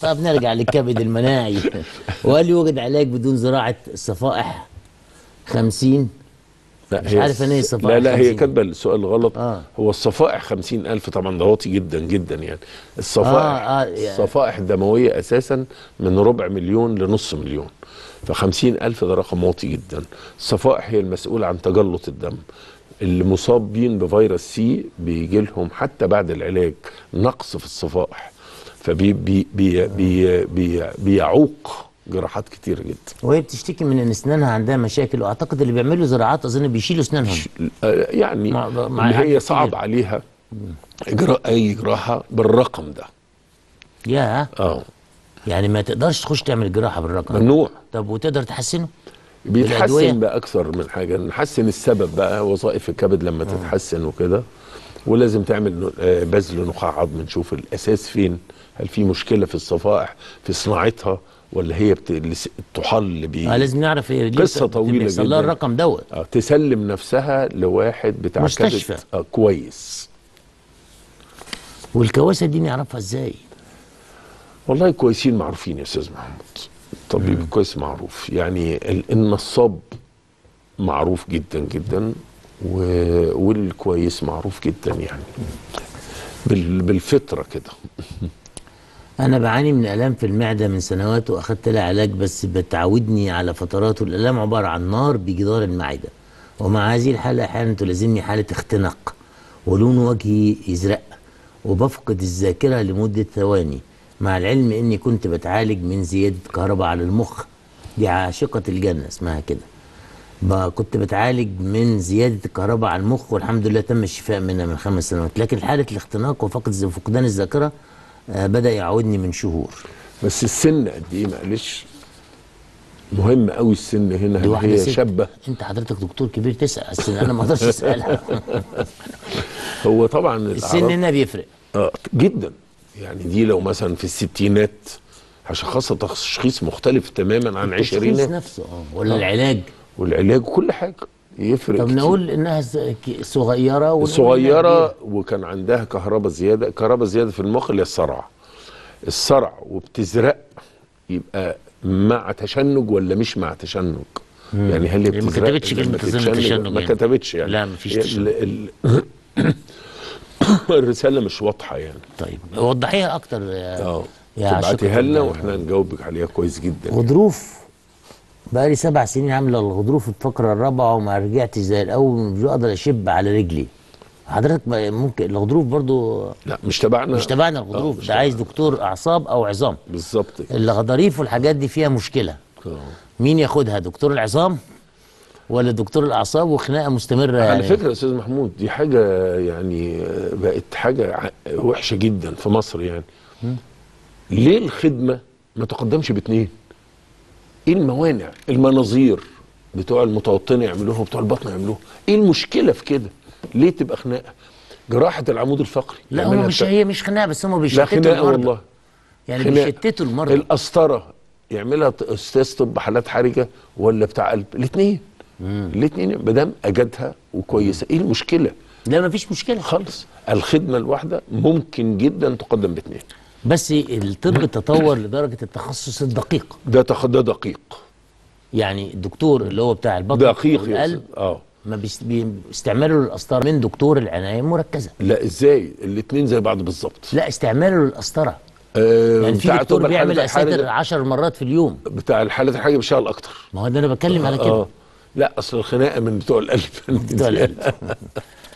طب نرجع للكبد المناعي وهل يوجد علاج بدون زراعه الصفائح 50 لا مش هي عارف أنا إيه الص- الصفائح لا لا هي 50. كاتبه السؤال غلط آه. هو الصفائح خمسين ألف طبعا ده واطي جدا جدا يعني الصفائح آه، آه، يعني- الصفائح الدمويه اساسا من ربع مليون لنص مليون فخمسين ألف ده رقم واطي جدا الصفائح هي المسؤولة عن تجلط الدم اللي مصابين بفيروس سي بيجي لهم حتى بعد العلاج نقص في الصفائح فبي بي بي بي بي بيعوق جراحات كتيرة جدا وهي بتشتكي من ان اسنانها عندها مشاكل واعتقد اللي بيعملوا زراعات اظن بيشيلوا اسنانهم آه، يعني مع- مع اللي حاجات هي صعب كتير. عليها اجراء اي جراحه بالرقم ده يا اه يعني ما تقدرش تخش تعمل جراحه بالرقم ممنوع طب وتقدر تحسنه بالأدوية؟ بيتحسن باكثر من حاجه نحسن السبب بقى وظائف الكبد لما تتحسن وكده ولازم تعمل ن- آه، بذل نخاع عظم نشوف الاساس فين هل في مشكله في الصفائح في صناعتها ولا هي بت... لس- الطحال بي... اه لازم نعرف ايه ليه قصة بت- طويلة بيحصل لها جداً. الرقم دوت آه تسلم نفسها لواحد بتاع مستشفى. كبد آه كويس والكواسه دي نعرفها ازاي والله كويسين معروفين يا استاذ محمود الطبيب الكويس معروف يعني ال- النصاب معروف جدا جدا و... والكويس معروف جدا يعني بال... بالفطره كده انا بعاني من الام في المعده من سنوات واخدت لها علاج بس بتعودني على فترات والالام عباره عن نار بجدار المعده ومع هذه الحاله احيانا تلازمني حاله اختناق ولون وجهي يزرق وبفقد الذاكره لمده ثواني مع العلم اني كنت بتعالج من زياده كهرباء على المخ دي عاشقه الجنه اسمها كده بقى كنت بتعالج من زياده الكهرباء على المخ والحمد لله تم الشفاء منها من خمس سنوات لكن حاله الاختناق وفقد فقدان الذاكره آه، بدا يعودني من شهور بس السن قد ايه معلش مهم قوي السن هنا دي هل واحدة هي ست. شابه انت حضرتك دكتور كبير تسال السن انا ما اقدرش اسالها هو طبعا السن الأعراض- هنا بيفرق اه جدا يعني دي لو مثلا في الستينات هشخصها تشخيص مختلف تماما عن التشخيص عشرينات نفسه اه ولا العلاج والعلاج وكل حاجه يفرق طب كتير. نقول انها ز- ك- صغيره ونقول إنها صغيره كبيرة. وكان عندها كهرباء زياده كهرباء زياده في المخ اللي هي الصرع الصرع وبتزرق يبقى مع تشنج ولا مش مع تشنج يعني هل هي هي ما بتزرق كتبتش لما كلمة تظن تتشنج؟ تشنج ما يعني. كتبتش يعني لا، مفيش هي تشنج. ال- ال- الرساله مش واضحه يعني طيب وضحيها اكتر يا اه يا عاشقة تبعتيها لنا ال- واحنا نجاوبك عليها كويس جدا غضروف بقى لي سبع سنين عامله الغضروف الفقره الرابعه وما رجعتش زي الاول مش بقدر اشب على رجلي حضرتك بقى ممكن الغضروف برضو لا مش تبعنا مش تبعنا آه، الغضروف مش ده عايز تبعنا. دكتور اعصاب او عظام بالظبط كده. الغضاريف والحاجات دي فيها مشكله آه. مين ياخدها دكتور العظام ولا دكتور الاعصاب وخناقه مستمره على يعني فكره يا استاذ محمود دي حاجه يعني آه، بقت حاجه ع- وحشه جدا في مصر يعني ليه الخدمه ما تقدمش باتنين ايه الموانع المناظير بتوع المتوطنه يعملوها وبتوع البطن يعملوها ايه المشكله في كده ليه تبقى خناقه جراحه العمود الفقري لا يعملها هم مش بتاع- هي مش خناقه بس هم لا بيشتتوا خناقه المرضى والله يعني خناقة. بيشتتوا المرضى القسطره يعملها ت- استاذ طب حالات حرجه ولا بتاع قلب الاثنين الاثنين ما دام اجدها وكويسه ايه المشكله لا ما فيش مشكله خالص الخدمه الواحده ممكن جدا تقدم باثنين بس الطب تطور لدرجه التخصص الدقيق ده تخ- ده دقيق يعني الدكتور اللي هو بتاع البطن دقيق يا والقلب أستاذ. اه ما بيست- بيستعملوا للقسطره من دكتور العنايه المركزه لا ازاي الاثنين زي بعض بالظبط لا استعماله للقسطره آه يعني في بتاع دكتور طب بيعمل الحالة اساتر الحرجة 10 مرات في اليوم بتاع الحالات الحاجه بيشتغل اكتر ما هو ده انا بتكلم على كده اه لا اصل الخناقه من بتوع القلب بتوع القلب